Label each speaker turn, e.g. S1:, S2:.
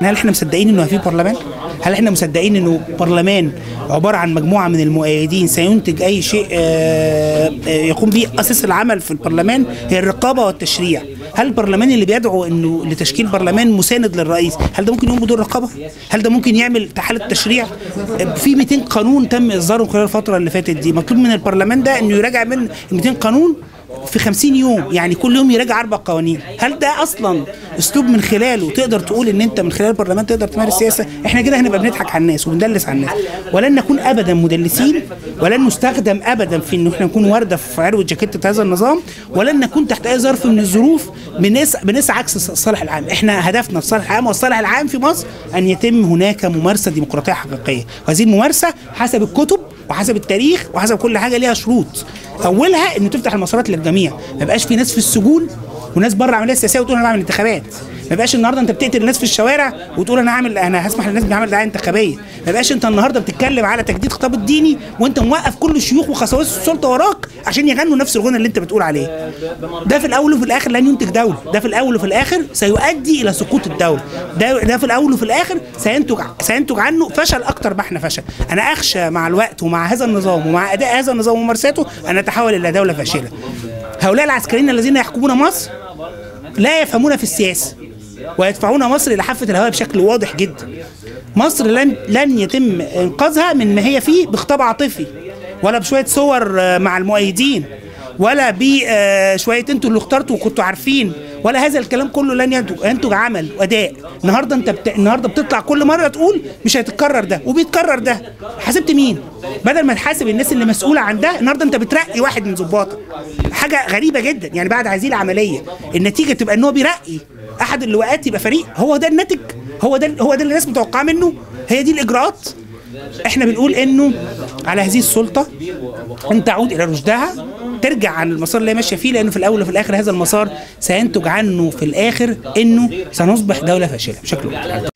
S1: هل احنا مصدقين انه في برلمان؟ هل احنا مصدقين انه برلمان عباره عن مجموعه من المؤيدين سينتج اي شيء آه، آه، يقوم به اساس العمل في البرلمان هي الرقابه والتشريع هل البرلمان اللي بيدعو انه لتشكيل برلمان مساند للرئيس هل ده ممكن يقوم بدور رقابه هل ده ممكن يعمل حاله تشريع آه، في 200 قانون تم اصدارهم خلال الفتره اللي فاتت دي مطلوب من البرلمان ده انه يراجع من 200 قانون في 50 يوم يعني كل يوم يراجع اربع قوانين هل ده اصلا اسلوب من خلاله تقدر تقول ان انت من خلال البرلمان تقدر تمارس سياسه احنا كده هنبقى بنضحك على الناس وبندلس على الناس ولن نكون ابدا مدلسين ولن نستخدم ابدا في ان احنا نكون ورده في عروه جاكيته هذا النظام ولن نكون تحت اي ظرف من الظروف بنسعى بنسعى عكس الصالح العام احنا هدفنا الصالح العام والصالح العام في مصر ان يتم هناك ممارسه ديمقراطيه حقيقيه وهذه الممارسه حسب الكتب وحسب التاريخ وحسب كل حاجه ليها شروط اولها انه تفتح المسارات للجميع ما يبقاش في ناس في السجون وناس بره العمليه السياسيه وتقول انا بعمل انتخابات ما يبقاش النهارده انت بتقتل الناس في الشوارع وتقول انا هعمل انا هسمح للناس بعمل دعايه انتخابيه ما يبقاش انت النهارده بتتكلم على تجديد خطاب الديني وانت موقف كل الشيوخ وخصائص السلطه وراك عشان يغنوا نفس الغنى اللي انت بتقول عليه ده في الاول وفي الاخر لن ينتج دوله ده في الاول وفي الاخر سيؤدي الى سقوط الدوله ده ده في الاول وفي الاخر سينتج سينتج عنه فشل اكتر ما احنا فشل انا اخشى مع الوقت ومع هذا النظام ومع اداء هذا النظام وممارساته ان نتحول الى دوله فاشله هؤلاء العسكريين الذين يحكمون مصر لا يفهمون في السياسه ويدفعون مصر الى حافه الهواء بشكل واضح جدا مصر لن لن يتم انقاذها من ما هي فيه بخطاب عاطفي ولا بشويه صور آه، مع المؤيدين ولا بشويه انتوا اللي اخترتوا وكنتوا عارفين ولا هذا الكلام كله لن ينتج ينتج عمل واداء النهارده انت بت... النهارده بتطلع كل مره تقول مش هيتكرر ده وبيتكرر ده حاسبت مين بدل ما تحاسب الناس اللي مسؤوله عن ده النهارده انت بترقي واحد من ظباطك حاجه غريبه جدا يعني بعد هذه العمليه النتيجه تبقى ان هو بيرقي احد اللواءات يبقى فريق هو ده الناتج هو ده هو ده اللي الناس متوقعه منه هي دي الاجراءات احنا بنقول انه على هذه السلطه ان تعود الى رشدها ترجع عن المسار اللي هي ماشيه فيه لانه في الاول وفي الاخر هذا المسار سينتج عنه في الاخر انه سنصبح دوله فاشله بشكل واضح